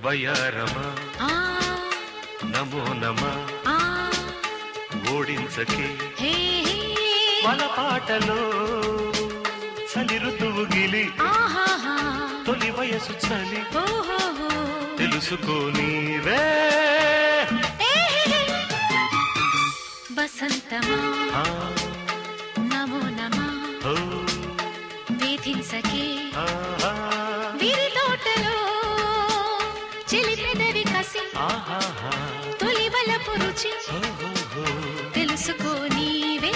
వయారమా ఆ నమో నమ ఆ ఓడించకే హే హే మన పాటలో చలి ఋతువు గిలి ఆహాహా తొలి వయసు చలి ఓహోహో తెలుసుకో నీవే ఏ హే హే. వసంతమా ఆ, నమో నమః ఓ, వేధించకే ఆహా, విరి తోటలో చెలి పెదవి కసి ఆహాహా, తొలి వలపు రుచి ఓ, ఓ, ఓ. తెలుసుకో నీవే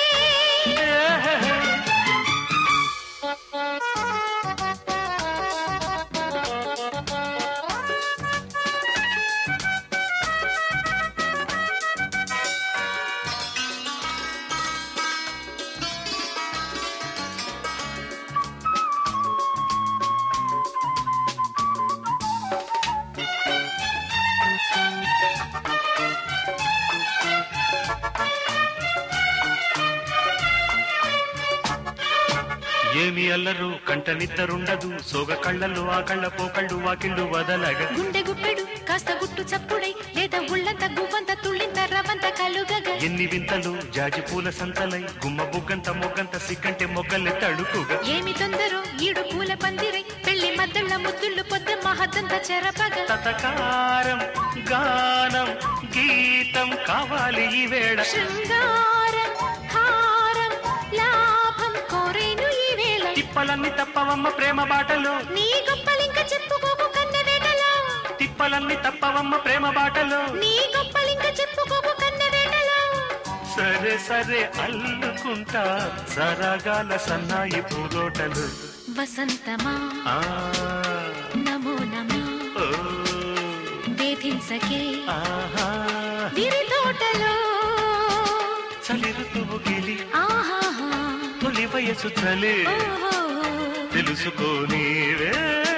ఏమి అల్లరు కంట నిద్దరుండదు సోగ కళ్ళలు ఆ కళ్ళ పోకళ్ళు వాకిళ్ళు వదలగా గుండె గుప్పెడు కాస్త గుట్టు చప్పుడై లేదా ఉళ్ళంత గువ్వంత తుళ్ళింత రవంత కలుగగా ఎన్ని వింతలు జాజి పూల సంతలై గుమ్మ బుగ్గంత మొగ్గంత సిగ్గంటే మొగ్గల్ని తడుకుగా ఏమి తొందరో ఈడు పూల పందిరై పెళ్లి మద్దుళ్ళ ముద్దుళ్ళు పొద్దు మహద్దంత చెరపగా తతకారం గానం గీతం కావాలి ఈ వేళ శృంగారం హారం లాభం కోరేను ఈ వేళ తిప్పలన్నీ తప్పవమ్మ ప్రేమ బాటలో నీ గొప్పలింక చెప్పుకోకు కన్నె వేటలో తిప్పలన్నీ తప్పవమ్మ ప్రేమ బాటలో నీ గొప్పలింక చెప్పుకోకు కన్నె వేటలో సరే సరే అల్లుకుంటా సరగాల సన్నాయి పూదోటలు వసంతమా ఆ, నమో నమః ఓ, వేధించకే ఆహా, విరి తోటలో చలి ఋతువు గిలి ఆహాహా తొలి వయసు చలి ఓహో తెలుసుకో నీవే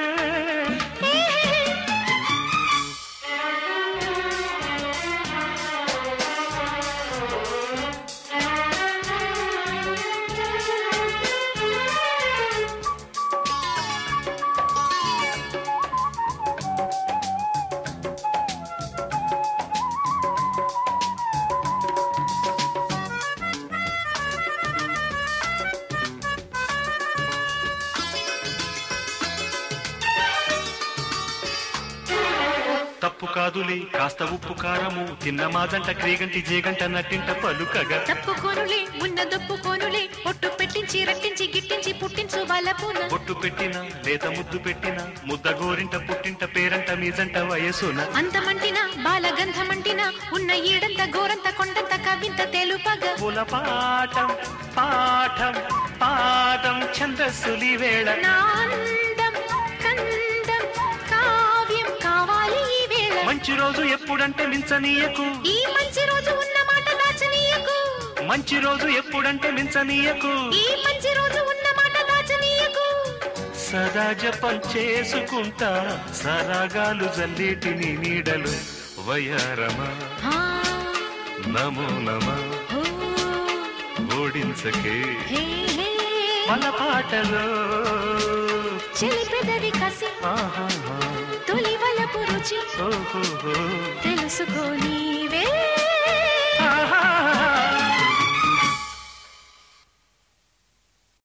తప్పు కాదులే కాస్త ఉప్పు కారము తిన్న మాదంట క్రీగంటి జేగంట నట్టింట పలుకగా తప్పుకోనులే ఉన్న దొప్పుకోనులే ఒట్టు పెట్టించి రట్టించి గిట్టించి పుట్టించు వలపున బొట్టు పెట్టిన లేత ముద్దు పెట్టిన ముద్ద గోరింట పుట్టింట పేరంట మీజంట వయసున అంతమంటిన బాలగంధమంటిన ఉన్న ఈడంత గోరంత కొండంత కవింత తెలుపగా పూల పాఠం పాఠం పాఠం ఛందస్సులి వేళ నా అందం కందం కావ్యం కావాలి ఈ వేళ మంచి రోజు ఎప్పుడంటే మించనీయకు ఈ మంచి రోజు ఉన్న మాట దాచనీయకు మంచి రోజు ఎప్పుడంటే మించనీయకు ఈ మంచి రోజు ఉన్న మాట దాచనీయకు సదా జపం చేసుకుంటా సరాగాలు జల్లేటిని నీడలు వయారమా ఆ, నమో నమ ఓ, ఓడించకే హే, హే. మన పాటలో చెలి పెదవి కసి ఆహాహా, తొలి వలపు రుచి ఓహోహో. తెలుసుకోని